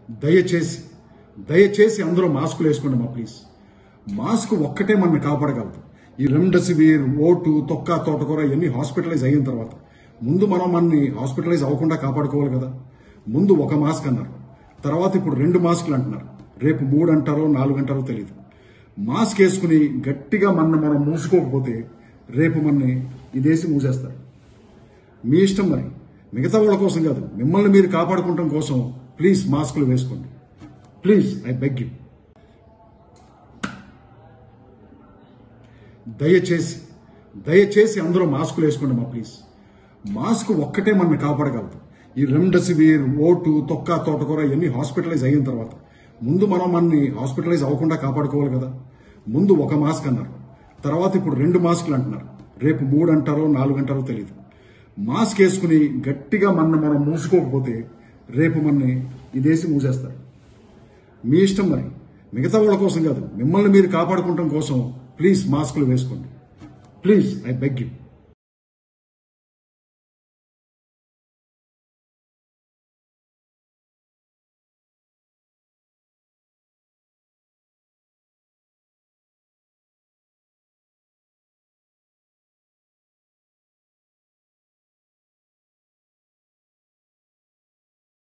దయచేసి దయచేసి అందరూ మాస్కులు వేసుకోండి మా ప్లీజ్ మాస్క్ ఒక్కటే మనల్ని కాపాడగలదు ఈ రెమ్డెసివిర్ ఓటు తొక్క తోటకూర ఇవన్నీ హాస్పిటలైజ్ అయిన తర్వాత ముందు మనం మనని హాస్పిటలైజ్ అవ్వకుండా కాపాడుకోవాలి కదా ముందు ఒక మాస్క్ అన్నారు తర్వాత ఇప్పుడు రెండు మాస్కులు అంటున్నారు రేపు మూడు అంటారో నాలుగు అంటారో తెలియదు మాస్క్ వేసుకుని గట్టిగా మన మనం మూసుకోకపోతే రేపు మనని ఈ దేశం మూసేస్తారు మీ ఇష్టం మరి మిగతా వాళ్ళ కోసం కాదు మిమ్మల్ని మీరు కాపాడుకోవడం కోసం ప్లీజ్ మాస్కులు వేసుకోండి ప్లీజ్ ఐ బెగ్ యూ దయచేసి దయచేసి అందరూ మాస్కులు వేసుకోండి మా ప్లీజ్ మాస్క్ ఒక్కటే మనల్ని కాపాడగలదు ఈ రెమ్డెసివిర్ ఓటు తొక్క తోటకూర ఇవన్నీ హాస్పిటలైజ్ అయిన తర్వాత ముందు మనం మనని హాస్పిటలైజ్ అవ్వకుండా కాపాడుకోవాలి కదా ముందు ఒక మాస్క్ అన్నారు తర్వాత ఇప్పుడు రెండు మాస్కులు అంటున్నారు రేపు మూడు అంటారో నాలుగు అంటారో తెలియదు మాస్క్ వేసుకుని గట్టిగా మన మనం మూసుకోకపోతే రేపు మనని ఈ దేశం మూసేస్తారు మీ ఇష్టం మరి మిగతా వాళ్ళ కోసం కాదు మిమ్మల్ని మీరు కాపాడుకోవడం కోసం ప్లీజ్ మాస్కులు వేసుకోండి ప్లీజ్ ఐ బెగ్ యూ